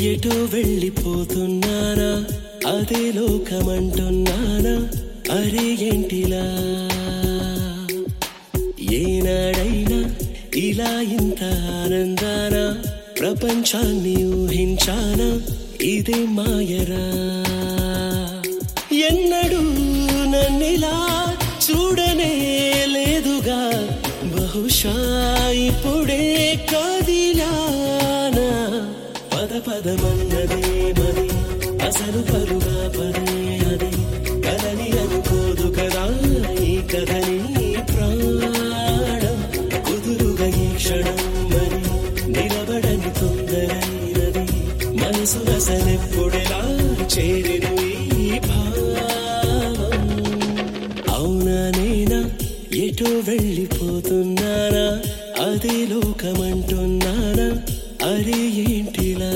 ఎటో వెళ్ళిపోతున్నానా అదే లోకమంటున్నానా అరే ఏంటిలా ఏనాడైనా ఇలా ఇంత ఆనందాన ప్రపంచాన్ని ఊహించానా ఇదే మాయరా ఎన్నడూ నన్నిలా చూడనే లేదుగా బహుశా ఇప్పుడే కదిలానా పద పదమన్నదే మరి అసలు పరుగా పదే అది కదని అనుకోదు కదా ఈ కథని ప్రాణం కుదురుగా ఈ క్షణం మరి నిలబడని తొందరైనది మనసు అసలెప్పుడెలా చేరెను ఈ భావం అవునా నేనా ఎటో వెళ్ళిపోతున్నానా అదే లోకమంటున్నానా అరే ఏంటిలా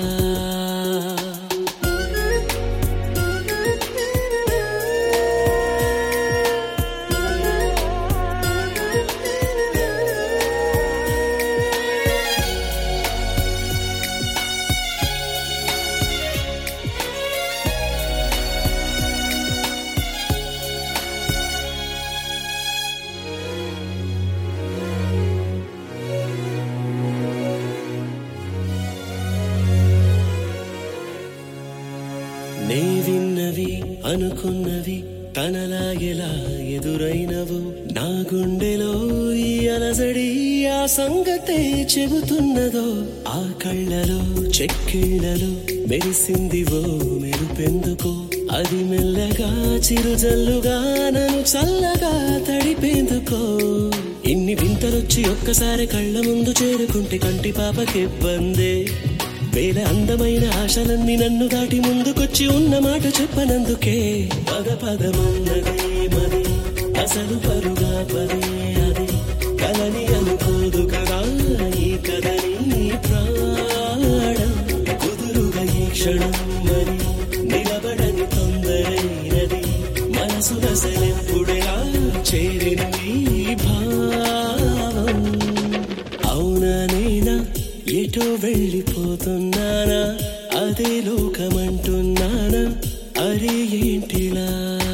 నే విన్నవి అనుకున్నవి తనలా ఎలా ఎదురైనవు నా గుండెలో ఈ అలజడి ఆ సంగతే చెబుతున్నదో ఆ కళ్ళలో చెక్కిళ్ళలో మెరిసిందివో మెరుపెందుకో అది మెల్లగా చిరుజల్లుగా నన్ను చల్లగా తడిపేందుకో ఇన్ని వింతలొచ్చి ఒక్కసారి కళ్ళ ముందు చేరుకుంటే కంటి పాపకిబ్బందే వేల అందమైన ఆశలన్నీ నన్ను దాటి ముందుకొచ్చి ఉన్న మాట చెప్పనందుకే పద పదమన్నదే మరి అసలు పరుగా పదే అది కలని అనుకోదు కదా ఈ కథని ప్రాణం కుదురుగా ఈ క్షణం మరి నిలబడని తొందరైనది మనసు అసలెప్పుడెలా చేరిన ఈ భావం అవునా నేనా ఎటో వెళ్ళిపోతున్నానా అదే లోకమంటున్నానా అరే ఏంటిలా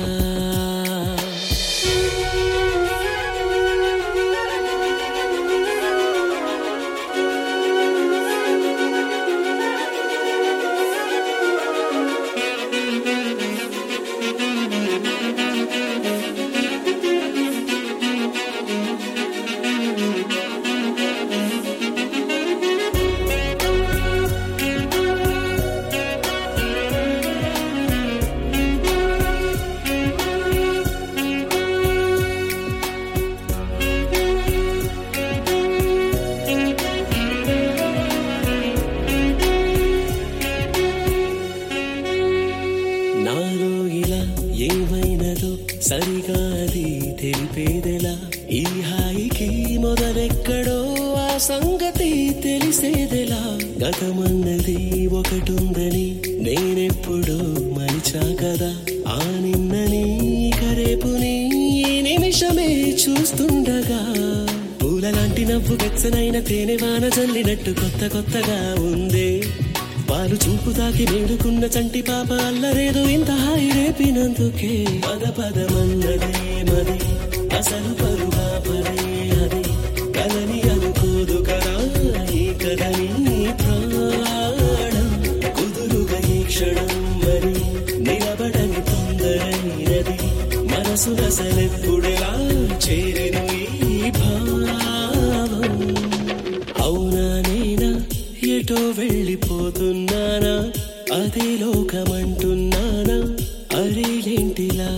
నాలో ఇలా ఏమైనదో సరిగా అది తెలిపేదెలా ఈ హాయికి మొదలెక్కడో ఆ సంగతి తెలిసేదెలా గతమన్నది ఒకటుందని నేనెప్పుడో మరిచా కదా ఆ నిన్నని ఇక రేపుని ఈ నిమిషమే చూస్తుండగా పూలలాంటి నవ్వు వెచ్చనైన తేనె వాన జల్లినట్టు కొత్త కొత్తగా ఉందే పాలు చూపు తాకి వేడుకున్న చంటి పాప అల్లరేదో ఇంత హాయి రేపినందుకే పద పదమన్నదే మరి అసలు పరుగా పదే అది కలని అనుకోదు కదా ఈ కథని ప్రాణం కుదురుగా ఈ క్షణం మరి నిలబడని తొందరైనది మనసు అసలెప్పుడెలా చేరెను ఈ భావం అవునా నేనా ఎటో వెళ్ళిపోతున్నానా అదే లోకమంటున్నానా అరే ఏంటిలా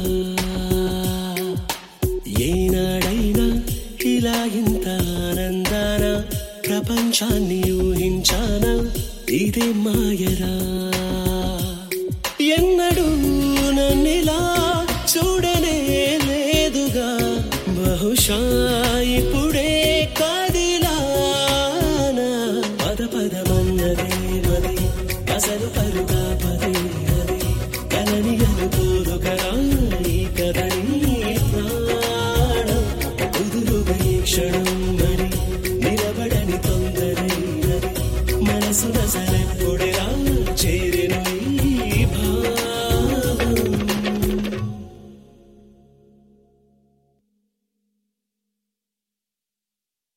ఏనాడైనా ఇలా ఇంత ఆనందాన ప్రపంచాన్ని ఊహించానా ఇదే మాయరా ఎన్నడూ నన్నిలా చూడనే లేదుగా బహుశా ఇప్పుడే కదిలానా పద పదమన్నదే మరి అసలు పరుగా పదే అది కలని అనుకోదు కదా ఈ కథని ప్రాణం కుదురుగా ఈ క్షణం మరి నిలబడని తొందరైనది మనసు నసలే